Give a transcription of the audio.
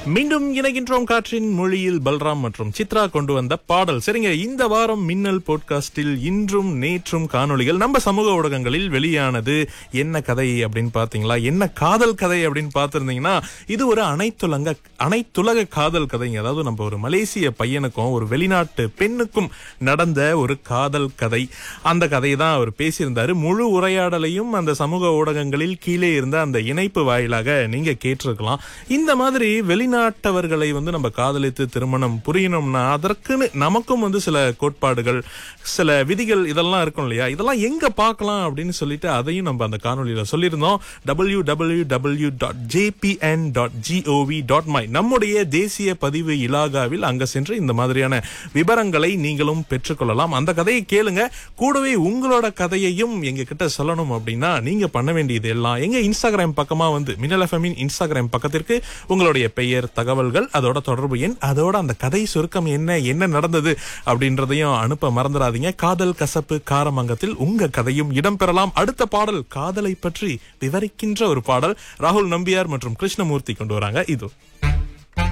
மீண்டும் இணைகின்றோம் காற்றின் மொழியில் பல்ராம் மற்றும் சித்ரா கொண்டு வந்த பாடல் சரிங்க இந்த வாரம் மின்னல் போட்காஸ்டில் இன்றும் நேற்றும் காணொளிகள் நம்ம சமூக ஊடகங்களில் வெளியானது என்ன கதை அப்படின்னு பாத்தீங்களா என்ன காதல் கதை அப்படின்னு பார்த்திருந்தீங்கன்னா இது ஒரு அனைத்துலங்க அனைத்துலக காதல் கதைங்க அதாவது நம்ம ஒரு மலேசிய பையனுக்கும் ஒரு வெளிநாட்டு பெண்ணுக்கும் நடந்த ஒரு காதல் கதை அந்த கதையை தான் அவர் பேசியிருந்தாரு முழு உரையாடலையும் அந்த சமூக ஊடகங்களில் கீழே இருந்த அந்த இணைப்பு வாயிலாக நீங்க கேட்டிருக்கலாம் இந்த மாதிரி வெளிநாட்டவர்களை வந்து நம்ம காதலித்து திருமணம் புரியணும்னா அதற்குன்னு நமக்கும் வந்து சில கோட்பாடுகள் சில விதிகள் இதெல்லாம் இருக்கும் இல்லையா இதெல்லாம் எங்க பார்க்கலாம் அப்படின்னு சொல்லிட்டு அதையும் நம்ம அந்த காணொலியில சொல்லியிருந்தோம் W W W dot JBN dot gov dot my நம்முடைய தேசிய பதிவு இலாகாவில் அங்க சென்று இந்த மாதிரியான விவரங்களை நீங்களும் பெற்றுக்கொள்ளலாம் அந்த கதையை கேளுங்க கூடவே உங்களோட கதையையும் எங்க கிட்ட சொல்லணும் அப்படின்னா நீங்க பண்ண வேண்டியது எல்லாம் எங்க இன்ஸ்டாகிராம் பக்கமா வந்து மின்னல் எஃப்எம்மின் இன்ஸ்டாகிராம் பக்கத்திற்கு உங்களுடைய பெயர் தகவல்கள் அதோட தொடர்பு எண் அதோட அந்த கதை சுருக்கம் என்ன என்ன நடந்தது அப்படின்றதையும் அனுப்ப மறந்துடாதீங்க காதல் கசப்பு காரமங்கத்தில் உங்க கதையும் இடம்பெறலாம் அடுத்த பாடல் காதலை பற்றி விவரிக்கின்ற ஒரு பாடல் ராகுல் நம்பியார் மற்றும் கிருஷ்ணமூர்த்தி கொண்டு வராங்க இது